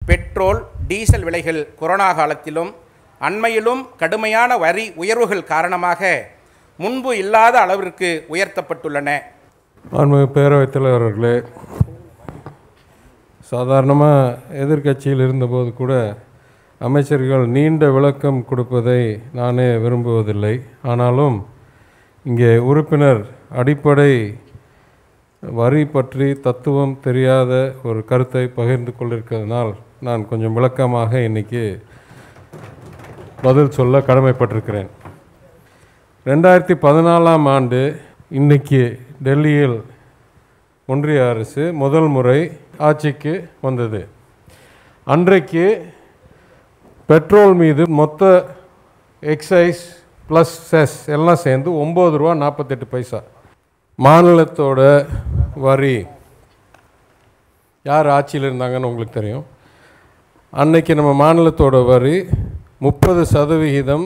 petrol diesel விலைகள் corona காலத்திலும் அண்மையிலும் கடுமையான வரி உயர்வுகள் காரணமாக முன்பு இல்லாத அளவிற்கு உயர்த்தப்பட்டுள்ளன மாண்புமிகு பேரவைத் தலைவர் அவர்களே சாதாரணமாக எதிர்க்கட்சியில் இருந்தபோது கூட அமைச்சர்கள் நீண்ட விளக்கம் கொடுப்பதை நானே விரும்புவதில்லை ஆனாலும் இங்கே உறுப்பினர் அடிப்படை வரி பற்றி தத்துவம் தெரியாத ஒரு கருத்தை பகிர்ந்து கொண்டிருக்கிறதுனால் நான் கொஞ்சம் விளக்கமாக இன்னைக்கு பதில் சொல்ல கடமைப்பட்டிருக்கிறேன் ரெண்டாயிரத்தி பதினாலாம் ஆண்டு இன்னைக்கு டெல்லியில் ஒன்றிய அரசு முதல் முறை ஆட்சிக்கு வந்தது அன்றைக்கு பெட்ரோல் மீது மொத்த எக்ஸைஸ் ப்ளஸ் செஸ் எல்லாம் சேர்ந்து ஒம்பது ரூபா நாற்பத்தெட்டு பைசா மாநிலத்தோட வரி யார் ஆட்சியில் இருந்தாங்கன்னு உங்களுக்கு தெரியும் அன்னைக்கு நம்ம மாநிலத்தோட வரி முப்பது சதவிகிதம்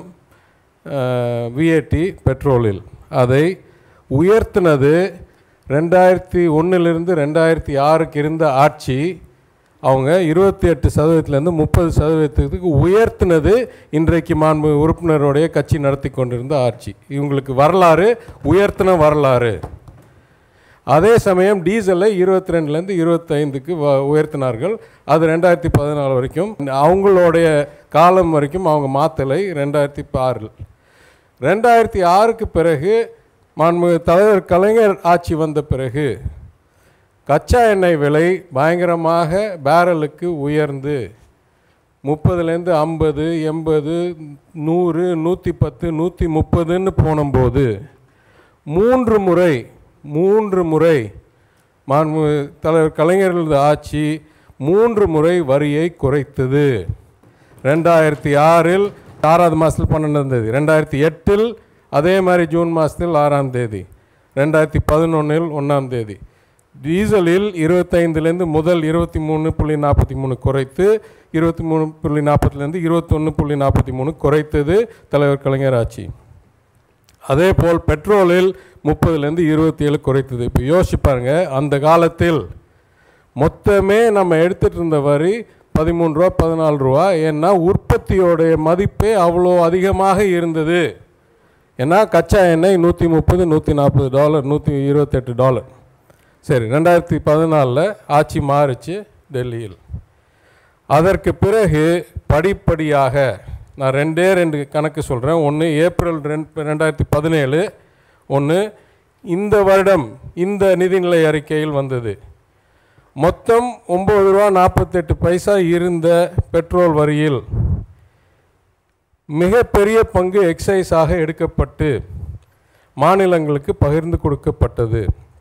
விஏடி பெட்ரோலில் அதை உயர்த்தினது ரெண்டாயிரத்தி ஒன்றிலிருந்து ரெண்டாயிரத்தி ஆறுக்கு இருந்த ஆட்சி அவங்க இருபத்தி எட்டு சதவீதத்துலேருந்து முப்பது சதவீதத்துக்கு உயர்த்தினது இன்றைக்கு மாண்பு உறுப்பினருடைய கட்சி நடத்தி கொண்டிருந்த ஆட்சி இவங்களுக்கு வரலாறு உயர்த்தின வரலாறு அதே சமயம் டீசலை இருபத்தி ரெண்டுலேருந்து இருபத்தைந்துக்கு வ உயர்த்தினார்கள் அது ரெண்டாயிரத்தி பதினாலு வரைக்கும் அவங்களுடைய காலம் வரைக்கும் அவங்க மாற்றலை ரெண்டாயிரத்தி ஆறில் ரெண்டாயிரத்தி ஆறுக்கு பிறகு மாண்புமிகு தலைவர் கலைஞர் ஆட்சி வந்த பிறகு கச்சா எண்ணெய் விலை பயங்கரமாக பேரலுக்கு உயர்ந்து முப்பதுலேருந்து ஐம்பது எண்பது நூறு நூற்றி பத்து நூற்றி முப்பதுன்னு போனும்போது மூன்று முறை மூன்று முறை மாண்பு தலைவர் கலைஞர்களது ஆட்சி மூன்று முறை வரியை குறைத்தது ரெண்டாயிரத்தி ஆறில் ஆறாவது மாதத்தில் பன்னெண்டாம் தேதி ரெண்டாயிரத்தி எட்டில் அதே மாதிரி ஜூன் மாதத்தில் ஆறாம் தேதி ரெண்டாயிரத்தி பதினொன்றில் ஒன்றாம் தேதி டீசலில் இருபத்தைந்துலேருந்து முதல் இருபத்தி மூணு புள்ளி நாற்பத்தி மூணு குறைத்து இருபத்தி மூணு புள்ளி நாற்பதுலேருந்து இருபத்தொன்று புள்ளி நாற்பத்தி மூணு குறைத்தது தலைவர் கலைஞர் ஆட்சி அதே போல் பெட்ரோலில் முப்பதுலேருந்து இருபத்தி ஏழு குறைத்தது இப்போ யோசிச்சு பாருங்க அந்த காலத்தில் மொத்தமே நம்ம எடுத்துகிட்டு இருந்த வரி பதிமூணு ரூபா பதினாலு ரூபா ஏன்னா உற்பத்தியோடைய மதிப்பே அவ்வளோ அதிகமாக இருந்தது ஏன்னா கச்சா எண்ணெய் நூற்றி முப்பது நூற்றி நாற்பது டாலர் நூற்றி இருபத்தெட்டு டாலர் சரி ரெண்டாயிரத்தி பதினாலில் ஆட்சி மாறுச்சு டெல்லியில் அதற்கு பிறகு படிப்படியாக நான் ரெண்டே ரெண்டு கணக்கு சொல்கிறேன் ஒன்று ஏப்ரல் ரெண்டு ரெண்டாயிரத்தி பதினேழு ஒன்று இந்த வருடம் இந்த நிதிநிலை அறிக்கையில் வந்தது மொத்தம் ஒம்பது ரூபா நாற்பத்தெட்டு பைசா இருந்த பெட்ரோல் வரியில் மிகப்பெரிய பங்கு எக்ஸைஸாக எடுக்கப்பட்டு மாநிலங்களுக்கு பகிர்ந்து கொடுக்கப்பட்டது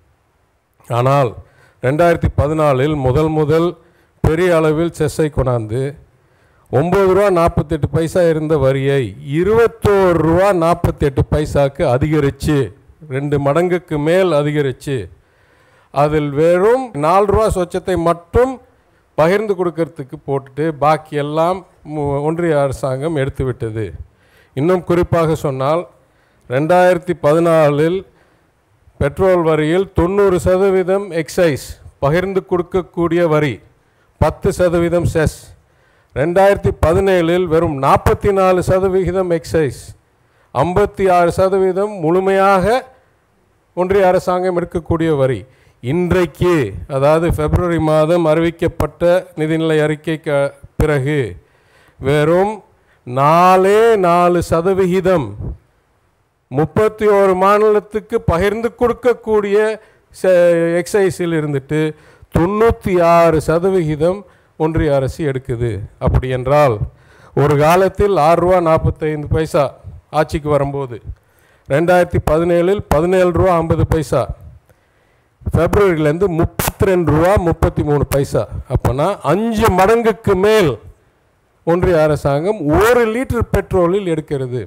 ஆனால் ரெண்டாயிரத்தி பதினாலில் முதல் முதல் பெரிய அளவில் செஸ்ஸை கொண்டாந்து ஒம்பது ரூபா நாற்பத்தெட்டு பைசா இருந்த வரியை இருபத்தோரு ரூபா நாற்பத்தெட்டு பைசாக்கு அதிகரித்து ரெண்டு மடங்குக்கு மேல் அதிகரித்து அதில் வெறும் நாலு ரூபா சொச்சத்தை மட்டும் பகிர்ந்து கொடுக்கறதுக்கு போட்டுட்டு பாக்கி எல்லாம் மு- ஒன்றிய அரசாங்கம் எடுத்துவிட்டது இன்னும் குறிப்பாக சொன்னால் ரெண்டாயிரத்தி பதினாலில் பெட்ரோல் வரியில் தொண்ணூறு சதவீதம் எக்ஸைஸ் பகிர்ந்து கொடுக்கக்கூடிய வரி பத்து சதவீதம் செஸ் ரெண்டாயிரத்தி பதினேழில் வெறும் நாற்பத்தி நாலு சதவிகிதம் எக்ஸைஸ் ஐம்பத்தி ஆறு சதவீதம் முழுமையாக ஒன்றிய அரசாங்கம் எடுக்கக்கூடிய வரி இன்றைக்கு அதாவது பிப்ரவரி மாதம் அறிவிக்கப்பட்ட நிதிநிலை அறிக்கைக்கு பிறகு வெறும் நாலே நாலு சதவிகிதம் முப்பத்தி ஓரு மாநிலத்துக்கு பகிர்ந்து கொடுக்கக்கூடிய எக்ஸைஸில் இருந்துட்டு தொண்ணூற்றி ஆறு சதவிகிதம் ஒன்றிய அரசு எடுக்குது அப்படி என்றால் ஒரு காலத்தில் ஆறு ரூபா நாற்பத்தைந்து பைசா ஆட்சிக்கு வரும்போது ரெண்டாயிரத்தி பதினேழில் பதினேழு ரூபா ஐம்பது பைசா பிப்ரவரியிலேருந்து முப்பத்தி ரெண்டு ரூபா முப்பத்தி மூணு பைசா அப்போனா அஞ்சு மடங்குக்கு மேல் ஒன்றிய அரசாங்கம் ஒரு லிட்டர் பெட்ரோலில் எடுக்கிறது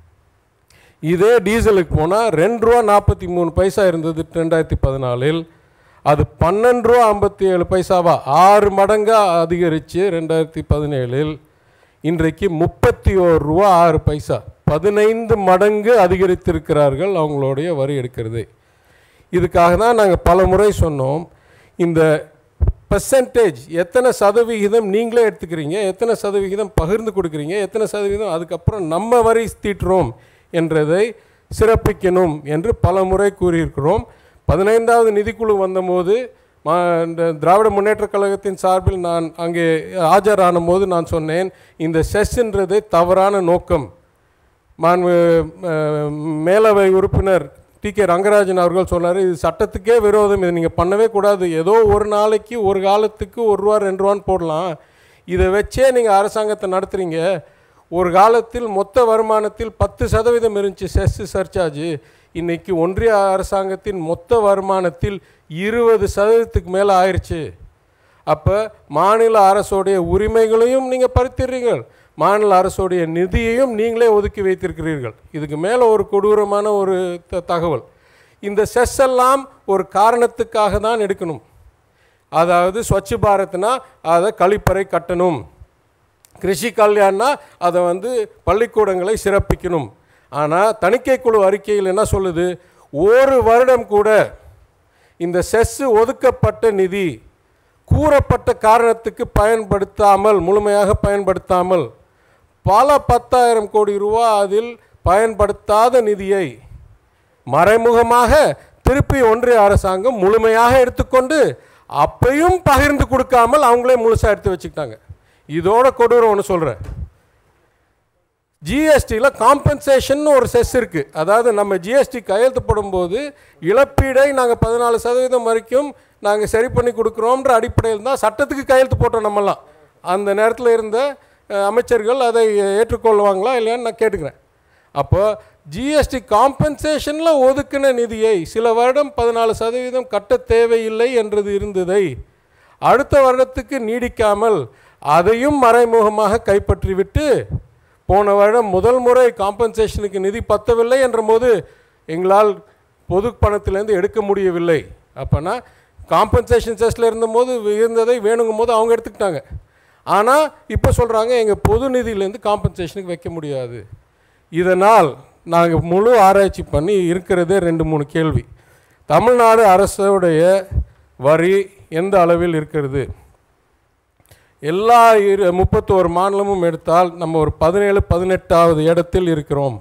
இதே டீசலுக்கு போனால் ரெண்டு ரூபா நாற்பத்தி மூணு பைசா இருந்தது ரெண்டாயிரத்தி பதினாலில் அது பன்னெண்டு ரூபா ஐம்பத்தி ஏழு பைசாவா ஆறு மடங்காக அதிகரித்து ரெண்டாயிரத்தி பதினேழில் இன்றைக்கு முப்பத்தி ஓரு ரூபா ஆறு பைசா பதினைந்து மடங்கு அதிகரித்திருக்கிறார்கள் அவங்களுடைய வரி எடுக்கிறது இதுக்காக தான் நாங்கள் பல முறை சொன்னோம் இந்த பர்சன்டேஜ் எத்தனை சதவிகிதம் நீங்களே எடுத்துக்கிறீங்க எத்தனை சதவிகிதம் பகிர்ந்து கொடுக்குறீங்க எத்தனை சதவிகிதம் அதுக்கப்புறம் நம்ம வரி தீட்டுறோம் என்றதை சிறப்பிக்கணும் என்று பல முறை கூறியிருக்கிறோம் பதினைந்தாவது நிதிக்குழு வந்தபோது மா இந்த திராவிட முன்னேற்றக் கழகத்தின் சார்பில் நான் அங்கே ஆஜரான போது நான் சொன்னேன் இந்த செஸ்ன்றது தவறான நோக்கம் மாண்பு அஹ், மேலவை உறுப்பினர் டி கே ரங்கராஜன் அவர்கள் சொன்னார் இது சட்டத்துக்கே விரோதம் இது நீங்கள் பண்ணவே கூடாது ஏதோ ஒரு நாளைக்கு ஒரு காலத்துக்கு ஒரு ரூபா ரெண்டு ரூபான்னு போடலாம் இதை வச்சே நீங்கள் அரசாங்கத்தை நடத்துகிறீங்க ஒரு காலத்தில் மொத்த வருமானத்தில் பத்து சதவீதம் இருந்துச்சு செஸ் சர்சார்ஜ் இன்னைக்கு ஒன்றிய அரசாங்கத்தின் மொத்த வருமானத்தில் இருபது சதவீதத்துக்கு மேலே ஆயிடுச்சு அப்போ மாநில அரசோடைய உரிமைகளையும் நீங்கள் பறித்திடுறீர்கள் மாநில அரசோடைய நிதியையும் நீங்களே ஒதுக்கி வைத்திருக்கிறீர்கள் இதுக்கு மேலே ஒரு கொடூரமான ஒரு த- தகவல் இந்த செஸ் எல்லாம் ஒரு காரணத்துக்காக தான் எடுக்கணும் அதாவது ஸ்வச் பாரத்னா அதை கழிப்பறை கட்டணும் கிருஷி கல்யாண்னா அதை வந்து பள்ளிக்கூடங்களை சிறப்பிக்கணும் ஆனால் தணிக்கை குழு அறிக்கையில் என்ன சொல்லுது ஒரு வருடம் கூட இந்த செஸ் ஒதுக்கப்பட்ட நிதி கூறப்பட்ட காரணத்துக்கு பயன்படுத்தாமல் முழுமையாக பயன்படுத்தாமல் பல பத்தாயிரம் கோடி ரூபா அதில் பயன்படுத்தாத நிதியை மறைமுகமாக திருப்பி ஒன்றிய அரசாங்கம் முழுமையாக எடுத்துக்கொண்டு அப்பையும் பகிர்ந்து கொடுக்காமல் அவங்களே முழுசாக எடுத்து வச்சுக்கிட்டாங்க இதோட கொடூரம் ஒன்று சொல்கிறேன் ஜிஎஸ்டியில் காம்பன்சேஷன் ஒரு செஸ் இருக்குது அதாவது நம்ம ஜிஎஸ்டி கையெழுத்து போடும்போது இழப்பீடை நாங்கள் பதினாலு சதவீதம் வரைக்கும் நாங்கள் சரி பண்ணி கொடுக்குறோன்ற அடிப்படையில் தான் சட்டத்துக்கு கையெழுத்து போட்டோம் நம்மலாம் அந்த நேரத்தில் இருந்த அஹ், அமைச்சர்கள் அதை ஏற்றுக்கொள்வாங்களா இல்லையான்னு நான் கேட்டுக்கிறேன் அப்போ ஜிஎஸ்டி காம்பன்சேஷனில் ஒதுக்கின நிதியை சில வருடம் பதினாலு சதவீதம் கட்ட தேவையில்லை என்றது இருந்ததை அடுத்த வருடத்துக்கு நீடிக்காமல் அதையும் மறைமுகமாக கைப்பற்றிவிட்டு போன வருடம் முதல் முறை காம்பன்சேஷனுக்கு நிதி பத்தவில்லை என்ற போது எங்களால் பொது பணத்திலேருந்து எடுக்க முடியவில்லை அப்போனா காம்பன்சேஷன் செஸ்ல இருந்தபோது இருந்ததை வேணுங்கும் போது அவங்க எடுத்துக்கிட்டாங்க ஆனால் இப்போ சொல்கிறாங்க எங்கள் பொது நிதியிலேருந்து காம்பன்சேஷனுக்கு வைக்க முடியாது இதனால் நாங்கள் முழு ஆராய்ச்சி பண்ணி இருக்கிறதே ரெண்டு மூணு கேள்வி தமிழ்நாடு அரசுடைய வரி எந்த அளவில் இருக்கிறது எல்லா இரு முப்பத்தோரு மாநிலமும் எடுத்தால் நம்ம ஒரு பதினேழு பதினெட்டாவது இடத்தில் இருக்கிறோம்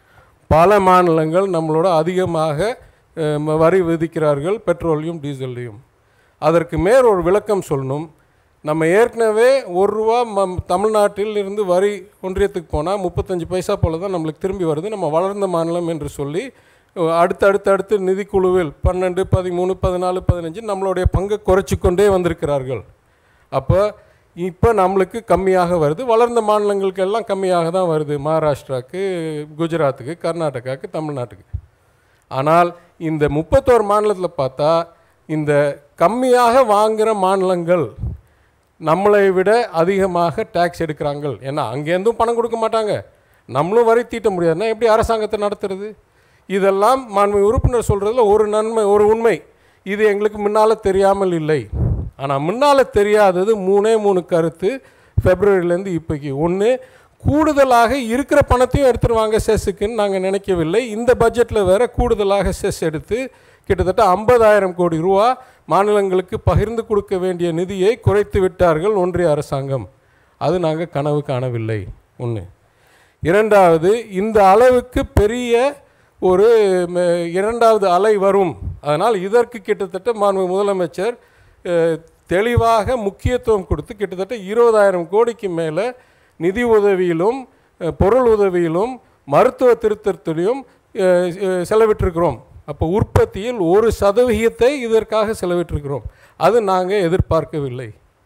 பல மாநிலங்கள் நம்மளோட அதிகமாக அஹ், ம- வரி விதிக்கிறார்கள் பெட்ரோலையும் டீசல்லையும் அதற்கு மேல் ஒரு விளக்கம் சொல்லணும் நம்ம ஏற்கனவே ஒரு ரூபா ம தமிழ்நாட்டில் இருந்து வரி ஒன்றியத்துக்கு போனால் முப்பத்தஞ்சு பைசா போல தான் நம்மளுக்கு திரும்பி வருது நம்ம வளர்ந்த மாநிலம் என்று சொல்லி அஹ், அடுத்து அடுத்து அடுத்து நிதிக்குழுவில் பன்னெண்டு பதிமூணு பதினாலு பதினஞ்சு நம்மளுடைய பங்கை குறைச்சி கொண்டே வந்திருக்கிறார்கள் அப்போ இப்போ நம்மளுக்கு கம்மியாக வருது வளர்ந்த மாநிலங்களுக்கு எல்லாம் கம்மியாக தான் வருது மகாராஷ்டிராவுக்கு குஜராத்துக்கு கர்நாடகாவுக்கு தமிழ்நாட்டுக்கு ஆனால் இந்த முப்பத்தோரு மாநிலத்தில் பார்த்தா இந்த கம்மியாக வாங்குகிற மாநிலங்கள் நம்மளை விட அதிகமாக டேக்ஸ் எடுக்கிறாங்க ஏன்னா அங்கேருந்தும் பணம் கொடுக்க மாட்டாங்க நம்மளும் வரி தீட்ட முடியாதுன்னா எப்படி அரசாங்கத்தை நடத்துறது இதெல்லாம் மாண்பு உறுப்பினர் சொல்கிறதுல ஒரு நன்மை ஒரு உண்மை இது எங்களுக்கு முன்னால் தெரியாமல் இல்லை ஆனால் முன்னால் தெரியாதது மூணே மூணு கருத்து ஃபெப்ரவரியிலேருந்து இப்போக்கு ஒன்று கூடுதலாக இருக்கிற பணத்தையும் எடுத்துருவாங்க செஸ்ஸுக்குன்னு நாங்கள் நினைக்கவில்லை இந்த பட்ஜெட்டில் வேற கூடுதலாக செஸ் எடுத்து கிட்டத்தட்ட ஐம்பதாயிரம் கோடி ரூபா மாநிலங்களுக்கு பகிர்ந்து கொடுக்க வேண்டிய நிதியை குறைத்து விட்டார்கள் ஒன்றிய அரசாங்கம் அது நாங்கள் கனவு காணவில்லை ஒன்று இரண்டாவது இந்த அளவுக்கு பெரிய ஒரு ம, இரண்டாவது அலை வரும் அதனால் இதற்கு கிட்டத்தட்ட மாண்பு முதலமைச்சர் அஹ், தெளிவாக முக்கியத்துவம் கொடுத்து கிட்டத்தட்ட இருபதாயிரம் கோடிக்கு மேலே நிதி உதவியிலும் அஹ், பொருள் உதவியிலும் மருத்துவ திருத்தத்திலையும் அஹ், அஹ், செலவிட்டிருக்கிறோம் அப்போ உற்பத்தியில் ஒரு சதவிகிதத்தை இதற்காக செலவிட்டிருக்கிறோம் அது நாங்கள் எதிர்பார்க்கவில்லை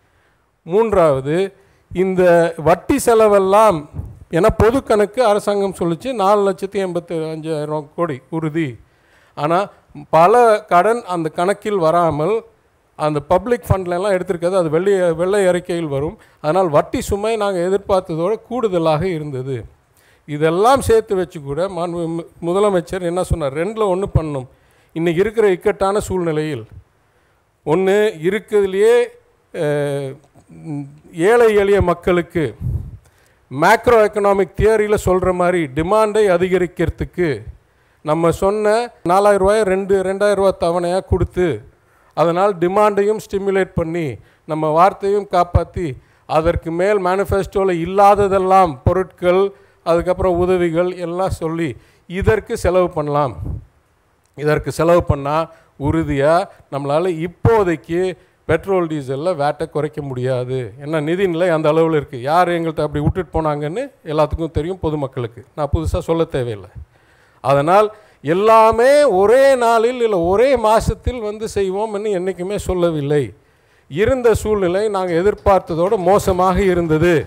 மூன்றாவது இந்த வட்டி செலவெல்லாம் ஏன்னா பொது கணக்கு அரசாங்கம் சொல்லுச்சு நாலு லட்சத்தி எண்பத்தி அஞ்சாயிரம் கோடி உறுதி ஆனால் பல கடன் அந்த கணக்கில் வராமல் அந்த பப்ளிக் ஃபண்ட்லலாம் எடுத்திருக்கிறது அது வெள்ளை வெள்ளை அறிக்கையில் வரும் அதனால் வட்டி சுமை நாங்கள் எதிர்பார்த்ததோடு கூடுதலாக இருந்தது இதெல்லாம் சேர்த்து வச்சு கூட மாண்பு மு- முதலமைச்சர் என்ன சொன்னார் ரெண்டில் ஒன்று பண்ணணும் இன்றைக்கி இருக்கிற இக்கட்டான சூழ்நிலையில் ஒன்று இருக்கிறதுலையே அஹ், ம், ஏழை எளிய மக்களுக்கு மேக்ரோ எக்கனாமிக் தியரியில் சொல்கிற மாதிரி டிமாண்டை அதிகரிக்கிறதுக்கு நம்ம சொன்ன நாலாயிரம் ரூபாயை ரெண்டு ரெண்டாயிரம் ரூபாய் தவணையாக கொடுத்து அதனால் டிமாண்டையும் ஸ்டிமுலேட் பண்ணி நம்ம வார்த்தையும் காப்பாற்றி அதற்கு மேல் மேனிஃபெஸ்டோவில் இல்லாததெல்லாம் பொருட்கள் அதுக்கப்புறம் உதவிகள் எல்லாம் சொல்லி இதற்கு செலவு பண்ணலாம் இதற்கு செலவு பண்ணால் உறுதியாக நம்மளால் இப்போதைக்கு பெட்ரோல் டீசலில் வேட்டை குறைக்க முடியாது ஏன்னா நிதிநிலை அந்த அளவில் இருக்குது யார் எங்கள்கிட்ட அப்படி விட்டுட்டு போனாங்கன்னு எல்லாத்துக்கும் தெரியும் பொதுமக்களுக்கு நான் புதுசாக சொல்ல தேவையில்லை அதனால் எல்லாமே ஒரே நாளில் இல்லை ஒரே மாதத்தில் வந்து செய்வோம்னு என்றைக்குமே சொல்லவில்லை இருந்த சூழ்நிலை நாங்கள் எதிர்பார்த்ததோடு மோசமாக இருந்தது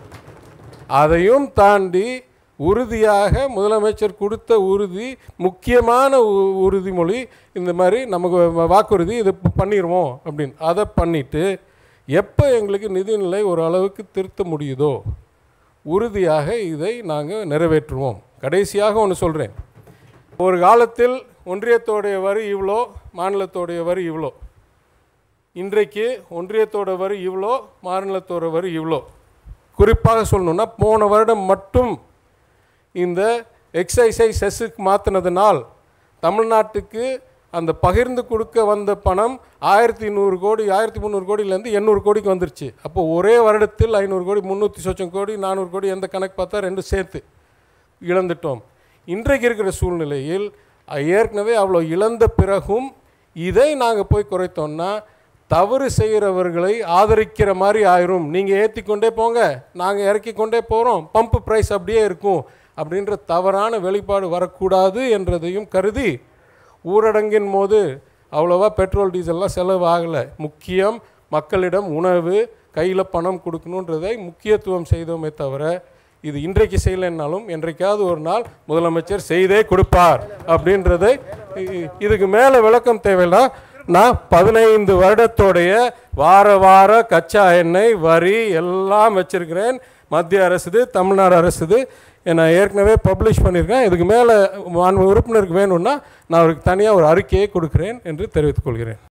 அதையும் தாண்டி உறுதியாக முதலமைச்சர் கொடுத்த உறுதி முக்கியமான உ- உறுதிமொழி இந்த மாதிரி நமக்கு வ- வாக்குறுதி இது ப- பண்ணிடுவோம் அப்படின்னு அதை பண்ணிட்டு எப்போ எங்களுக்கு நிதிநிலை ஒரு அளவுக்கு திருத்த முடியுதோ உறுதியாக இதை நாங்கள் நிறைவேற்றுவோம் கடைசியாக ஒன்று சொல்கிறேன் ஒரு காலத்தில் ஒன்றியத்தோடைய வரி இவ்வளோ மாநிலத்தோடைய வரி இவ்வளோ இன்றைக்கு ஒன்றியத்தோட வரி இவ்வளோ மாநிலத்தோட வரி இவ்வளோ குறிப்பாக சொல்லணும்னா போன வருடம் மட்டும் இந்த எக்ஸைஸை செஸ்ஸுக்கு மாற்றினதுனால் தமிழ்நாட்டுக்கு அந்த பகிர்ந்து கொடுக்க வந்த பணம் ஆயிரத்தி நூறு கோடி ஆயிரத்தி முந்நூறு கோடியிலேருந்து எண்ணூறு கோடிக்கு வந்துருச்சு அப்போ ஒரே வருடத்தில் ஐநூறு கோடி முந்நூற்றி சொச்சம் கோடி நானூறு கோடி எந்த கணக்கு பார்த்தா ரெண்டும் சேர்த்து இழந்துட்டோம் இன்றைக்கு இருக்கிற சூழ்நிலையில் அஹ், ஏற்கனவே அவ்வளோ இழந்த பிறகும் இதை நாங்கள் போய் குறைத்தோம்னா தவறு செய்கிறவர்களை ஆதரிக்கிற மாதிரி ஆயிரும் நீங்கள் ஏற்றி கொண்டே போங்க நாங்கள் இறக்கி கொண்டே போகிறோம் பம்ப் ப்ரைஸ் அப்படியே இருக்கும் அப்படின்ற தவறான வெளிப்பாடு வரக்கூடாது என்றதையும் கருதி ஊரடங்கின் போது அவ்வளோவா பெட்ரோல் டீசல்லாம் செலவு ஆகலை முக்கியம் மக்களிடம் உணவு கையில் பணம் கொடுக்கணுன்றதை முக்கியத்துவம் செய்தோமே தவிர இது இன்றைக்கு செய்யலைன்னாலும் என்றைக்காவது ஒரு நாள் முதலமைச்சர் செய்தே கொடுப்பார் அப்படின்றதை இ- இதுக்கு மேலே விளக்கம் தேவையில்லை நான் பதினைந்து வருடத்தோடைய வார வார கச்சா எண்ணெய் வரி எல்லாம் வச்சிருக்கிறேன் மத்திய அரசுது தமிழ்நாடு அரசுது நான் ஏற்கனவே பப்ளிஷ் பண்ணியிருக்கேன் இதுக்கு மேலே மாண்பு உறுப்பினருக்கு வேணும்னா நான் அவருக்கு தனியாக ஒரு அறிக்கையை கொடுக்கிறேன் என்று தெரிவித்துக் கொள்கிறேன்